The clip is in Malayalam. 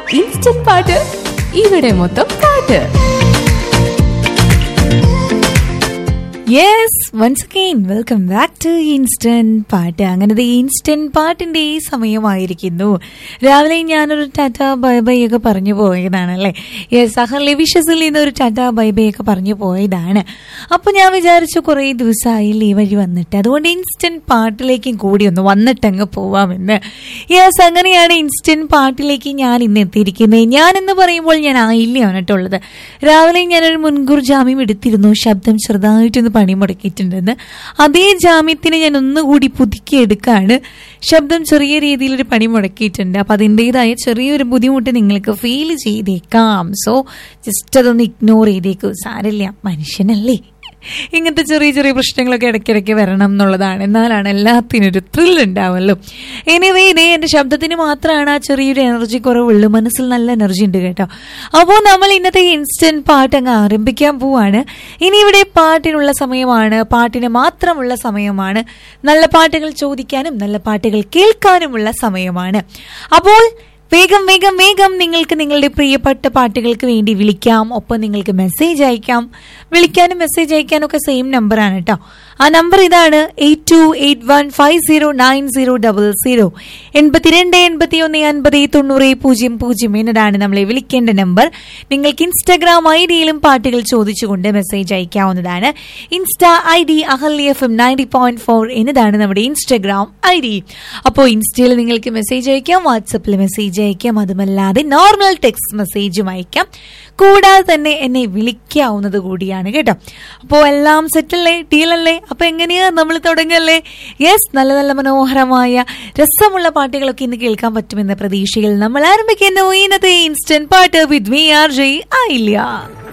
ഇൻസ്റ്റന്റ് പാട്ട് ഇവിടെ മൊത്തം പാട്ട് yes once again welcome back to instant പാട്ട് അങ്ങനത്തെ ഇൻസ്റ്റന്റ് പാട്ടിന്റെ ഈ സമയമായിരിക്കുന്നു രാവിലെ ഞാനൊരു ടാറ്റ ബൈ ബൈ ഒക്കെ പറഞ്ഞു പോയതാണ് അല്ലേ യെസ് അഹർലി വിഷസിൽ നിന്ന് ഒരു ടാറ്റ ബൈ ബൈ ഒക്കെ പറഞ്ഞു പോയതാണ് അപ്പൊ ഞാൻ വിചാരിച്ചു കുറേ ദിവസമായി ഈ വഴി വന്നിട്ട് അതുകൊണ്ട് ഇൻസ്റ്റന്റ് പാട്ടിലേക്കും കൂടി ഒന്ന് വന്നിട്ടങ്ങ് പോവാമെന്ന് യെസ് അങ്ങനെയാണ് ഇൻസ്റ്റന്റ് പാട്ടിലേക്ക് ഞാൻ ഇന്ന് എത്തിയിരിക്കുന്നത് ഞാൻ എന്ന് പറയുമ്പോൾ ഞാൻ ആയില്ലാണ് കേട്ടോ ഉള്ളത് രാവിലെ ഞാനൊരു മുൻകൂർ ജാമ്യം എടുത്തിരുന്നു ശബ്ദം ചെറുതായിട്ടൊന്ന് പണി മുടക്കിയിട്ടുണ്ടെന്ന് അതേ ജാമ്യത്തിന് ഞാൻ ഒന്നുകൂടി പുതുക്കി എടുക്കാണ് ശബ്ദം ചെറിയ രീതിയിലൊരു പണി മുടക്കിയിട്ടുണ്ട് അപ്പൊ അതിൻ്റെതായ ചെറിയൊരു ബുദ്ധിമുട്ട് നിങ്ങൾക്ക് ഫീൽ ചെയ്തേക്കാം സോ ജസ്റ്റ് അതൊന്ന് ഇഗ്നോർ ചെയ്തേക്കൂ സാരല്ല മനുഷ്യനല്ലേ ഇങ്ങനത്തെ ചെറിയ ചെറിയ പ്രശ്നങ്ങളൊക്കെ ഇടയ്ക്കിടയ്ക്ക് വരണം എന്നുള്ളതാണ് എന്നാലാണ് എല്ലാത്തിനും ഒരു ത്രിൽ ഉണ്ടാവുമല്ലോ എനിവേ ഇതേ എൻ്റെ ശബ്ദത്തിന് മാത്രമാണ് ആ ചെറിയൊരു എനർജി കുറവുള്ളൂ മനസ്സിൽ നല്ല എനർജി ഉണ്ട് കേട്ടോ അപ്പോൾ നമ്മൾ ഇന്നത്തെ ഇൻസ്റ്റന്റ് പാട്ട് അങ്ങ് ആരംഭിക്കാൻ പോവാണ് ഇനി ഇവിടെ പാട്ടിനുള്ള സമയമാണ് പാട്ടിന് മാത്രമുള്ള സമയമാണ് നല്ല പാട്ടുകൾ ചോദിക്കാനും നല്ല പാട്ടുകൾ കേൾക്കാനുമുള്ള സമയമാണ് അപ്പോൾ വേഗം വേഗം വേഗം നിങ്ങൾക്ക് നിങ്ങളുടെ പ്രിയപ്പെട്ട പാട്ടുകൾക്ക് വേണ്ടി വിളിക്കാം ഒപ്പം നിങ്ങൾക്ക് മെസ്സേജ് അയക്കാം വിളിക്കാനും മെസ്സേജ് അയക്കാനും ഒക്കെ സെയിം നമ്പറാണ് കേട്ടോ ആ നമ്പർ ഇതാണ് eight two eight one five zero nine zero double zero എൺപത്തിരണ്ട് എൺപത്തി ഒന്ന് അൻപത് തൊണ്ണൂറ് പൂജ്യം പൂജ്യം എന്നതാണ് നമ്മളെ വിളിക്കേണ്ട നമ്പർ നിങ്ങൾക്ക് ഇൻസ്റ്റാഗ്രാം ഐ ഡിയിലും പാട്ടുകൾ ചോദിച്ചുകൊണ്ട് മെസ്സേജ് അയക്കാവുന്നതാണ് insta I D Ahalya F M ninety point four എന്നതാണ് നമ്മുടെ ഇൻസ്റ്റാഗ്രാം ഐ ഡി അപ്പോൾ ഇൻസ്റ്റയിൽ നിങ്ങൾക്ക് മെസ്സേജ് അയക്കാം വാട്സപ്പിൽ മെസ്സേജ് അയക്കാം അതുമല്ലാതെ നോർമൽ ടെക്സ്റ്റ് മെസ്സേജും അയക്കാം കൂടാതെ തന്നെ എന്നെ വിളിക്കാവുന്നത് കൂടിയാണ് കേട്ടോ അപ്പോൾ എല്ലാം സെറ്റല്ലേ ഡീലല്ലേ അപ്പൊ എങ്ങനെയാ നമ്മൾ തുടങ്ങല്ലേ യെസ് നല്ല നല്ല മനോഹരമായ രസമുള്ള പാട്ടുകളൊക്കെ ഇന്ന് കേൾക്കാൻ പറ്റുമെന്ന പ്രതീക്ഷയിൽ നമ്മൾ ആരംഭിക്കുന്നു ഇന്നത്തെ ഇൻസ്റ്റന്റ് പാട്ട് വിത്ത് മീ ആർ ജെ ആയില്ല